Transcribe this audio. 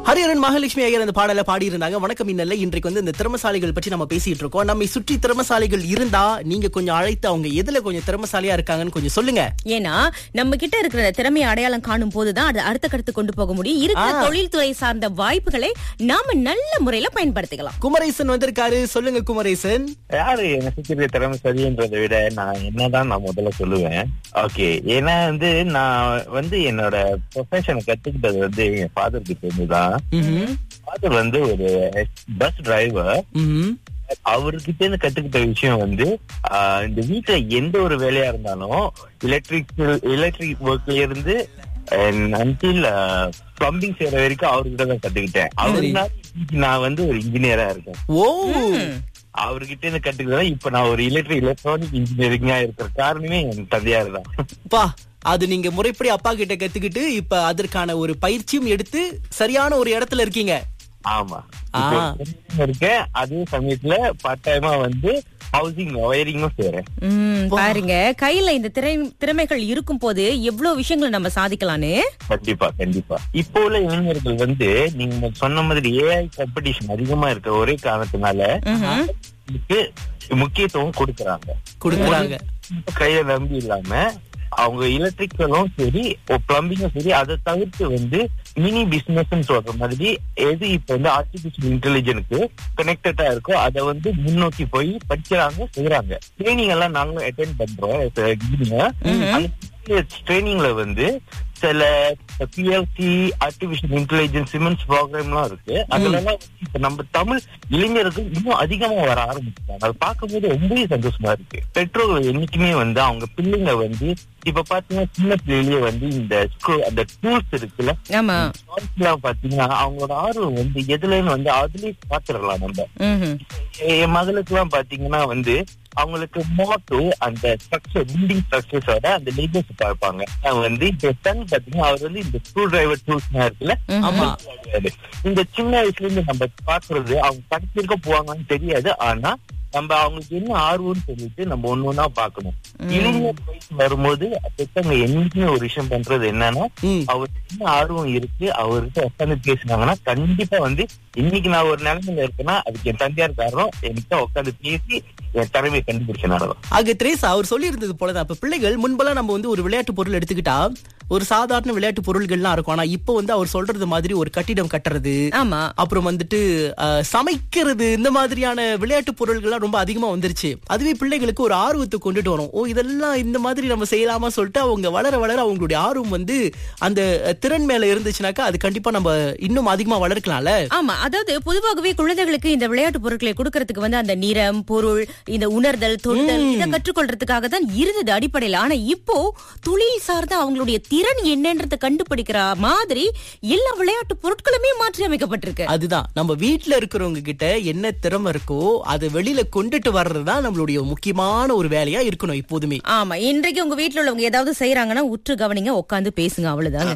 ஹரிஹரன் மகாலட்சுமி ஐயர் அந்த பாடலை பாடி இருந்தாங்க வணக்கம் இன்னல்ல இன்றைக்கு வந்து இந்த திறமசாலிகள் பற்றி நம்ம பேசிட்டு இருக்கோம் நம்மை சுற்றி திறமசாலிகள் இருந்தா நீங்க கொஞ்சம் அழைத்து அவங்க எதுல கொஞ்சம் திறமசாலியா இருக்காங்கன்னு கொஞ்சம் சொல்லுங்க ஏன்னா நம்ம கிட்ட இருக்கிற திறமையை அடையாளம் காணும் போதுதான் அது அடுத்த கருத்து கொண்டு போக முடியும் இருக்கிற ஆ. தொழில்துறை சார்ந்த வாய்ப்புகளை நாம நல்ல முறையில பயன்படுத்திக்கலாம் குமரேசன் வந்திருக்காரு சொல்லுங்க குமரேசன் யாரு என்ன சுத்தி திறமை சரின்றதை விட நான் என்னதான் நான் முதல்ல சொல்லுவேன் ஓகே ஏன்னா வந்து நான் வந்து என்னோட ப்ரொஃபஷனை கத்துக்கிட்டது வந்து என் ஃபாதர் கிட்ட இருந்துதான் ம்ஹும். ஃபாதர் வந்து ஒரு பஸ் டிரைவர் ம்ஹும். அவர்கிட்ட இருந்து கத்துக்கிட்ட விஷயம் வந்து ஆஹ், இந்த வீட்டுல எந்த ஒரு வேலையா இருந்தாலும் எலக்ட்ரிக் எலக்ட்ரிக் ஒர்க்ல இருந்து அன்டில் பிளம்பிங் செய்யற வரைக்கும் அவர்கிட்ட தான் கத்துக்கிட்டேன் அவருனால இன்னைக்கு நான் வந்து ஒரு இன்ஜினியரா இருக்கேன் ஓ அவர்கிட்ட இருந்து கத்துக்கிறதா இப்ப நான் ஒரு எலக்ட்ரிக் எலக்ட்ரானிக் இன்ஜினியரிங்கா இருக்கிற காரணமே என் தந்தையார் தான் பா அது நீங்க முறைப்படி அப்பா கிட்ட கத்துக்கிட்டு இப்ப அதற்கான ஒரு பயிற்சியும் எடுத்து சரியான ஒரு இடத்துல இருக்கீங்க ஆமா ஆ. இப்போ engineer இருக்கேன் அதே சமயத்துல பார்ட் டைமா வந்து ஹவுசிங் ஒயரிங்கும் செய்யறேன் உம் பாருங்க கையில இந்த திரை திறமைகள் இருக்கும் போது எவ்வளவு விஷயங்களை நம்ம சாதிக்கலான்னு கண்டிப்பா கண்டிப்பா இப்போ உள்ள இளைஞர்கள் வந்து நீங்க சொன்ன மாதிரி ஏஐ காம்படிஷன் அதிகமா இருக்க ஒரே காரணத்தினால ம்ஹும். இதுக்கு முக்கியத்துவம் கொடுக்கறாங்க கொடுக்குறாங்க கையில நம்பி இல்லாம அவங்க எலக்ட்ரிக்கலும் சரி பிளம்பிங்கும் சரி அதை தவிர்த்து வந்து மினி பிசினஸ் சொல்ற மாதிரி எது இப்ப வந்து ஆர்டிபிஷியல் இன்டெலிஜென்ஸ்க்கு கனெக்டடா இருக்கோ அதை வந்து முன்னோக்கி போய் படிக்கிறாங்க செய்யறாங்க ட்ரைனிங் எல்லாம் நாங்களும் அட்டென்ட் பண்றோம் அந்த ட்ரைனிங்ல வந்து சில பிஎல்சி ஆர்டிபிஷியல் இன்டெலிஜென்ஸ் சிமெண்ட்ஸ் ப்ரோக்ராம்லாம் இருக்கு அதுல எல்லாம் வந்து இப்ப நம்ம தமிழ் இளைஞர்கள் இன்னும் அதிகமா வர ஆரம்பிச்சிட்டாங்க அதை பார்க்கும்போது ரொம்பவே சந்தோஷமா இருக்கு பெற்றோர்கள் என்னைக்குமே வந்து அவங்க பிள்ளைங்க வந்து இப்ப பாத்தீங்கன்னா சின்ன பிள்ளையிலேயே வந்து இந்த ஸ்கூல் அந்த டூல்ஸ் இருக்குல்ல ஆமா எல்லாம் பாத்தீங்கன்னா அவங்களோட ஆர்வம் வந்து எதுலன்னு வந்து அதுலயே பாத்துடலாம் நம்ம ம்ஹும். என் மகளுக்கு எல்லாம் பாத்தீங்கன்னா வந்து அவங்களுக்கு மோட்டோ அந்த ஸ்ட்ரக்சர் பில்டிங் ஸ்ட்ரக்சர்ஸோட அந்த லேபர்ஸ் பார்ப்பாங்க அவங்க வந்து இப்ப சன் பாத்தீங்கன்னா அவர் வந்து இந்த ஸ்க்ரூ டிரைவர் டூல்ஸ் இருக்குல்ல ஆமா கிடையாது. இந்த சின்ன வயசுல இருந்து நம்ம பாக்குறது அவங்க படிச்சிருக்க போவாங்கன்னு தெரியாது ஆனா நம்ம அவங்களுக்கு என்ன ஆர்வம்னு சொல்லிட்டு நம்ம ஒண்ணு ஒண்ணா பாக்கணும் இளைஞர் வயசு வரும்போது பெற்றவங்க என்னைக்குமே ஒரு விஷயம் பண்றது என்னன்னா ம். அவர் என்ன ஆர்வம் இருக்கு அவர்கிட்ட உட்காந்து பேசினாங்கன்னா கண்டிப்பா வந்து இன்னைக்கு நான் ஒரு நிலைமையில இருக்கேன்னா அதுக்கு என் தந்தையார் காரணம் என்கிட்ட உட்காந்து பேசி என் திறமையை கண்டுபிடிச்சனால தான் ஆக திரேசா அவர் சொல்லி இருந்தது போலதான் இப்ப பிள்ளைகள் முன்பெல்லாம் நம்ம வந்து ஒரு விளையாட்டு பொருள் எடுத்துக்கிட்டா ஒரு சாதாரண விளையாட்டு பொருள்கள்லாம் இருக்கும் ஆனா இப்போ வந்து அவர் சொல்றது மாதிரி ஒரு கட்டிடம் கட்டுறது ஆமா அப்புறம் வந்துட்டு அஹ், சமைக்கிறது இந்த மாதிரியான விளையாட்டு பொருள்கள்லாம் ரொம்ப அதிகமா வந்துருச்சு அதுவே பிள்ளைகளுக்கு ஒரு ஆர்வத்தை கொண்டுட்டு வரும் ஓ இதெல்லாம் இந்த மாதிரி நம்ம செய்யலாமா சொல்லிட்டு அவங்க வளர வளர அவங்களுடைய ஆர்வம் வந்து அந்த அஹ், திறன் மேல இருந்துச்சுனாக்கா அது கண்டிப்பா நம்ம இன்னும் அதிகமா வளர்க்கலாம்ல ஆமா அதாவது பொதுவாகவே குழந்தைகளுக்கு இந்த விளையாட்டு பொருட்களை கொடுக்கறதுக்கு வந்து அந்த நிறம் பொருள் இந்த உணர்தல் தொடுதல் இதை கற்றுக்கொள்றதுக்காக தான் இருந்தது அடிப்படையில ஆனா இப்போ தொழில் சார்ந்த அவங்களுடைய திறன் என்னன்றதை கண்டுபிடிக்கிற மாதிரி எல்லா விளையாட்டு பொருட்களுமே மாற்றி அமைக்கப்பட்டிருக்கு அதுதான் நம்ம வீட்ல இருக்கிறவங்க கிட்ட என்ன திறமை இருக்கோ அதை வெளியில கொண்டுட்டு வர்றதுதான் நம்மளுடைய முக்கியமான ஒரு வேலையா இருக்கணும் எப்போதுமே ஆமா இன்றைக்கு உங்க வீட்ல உள்ளவங்க ஏதாவது செய்யறாங்கன்னா உற்று கவனிங்க உட்காந்து பேசுங்க அவ்வளவுதாங்க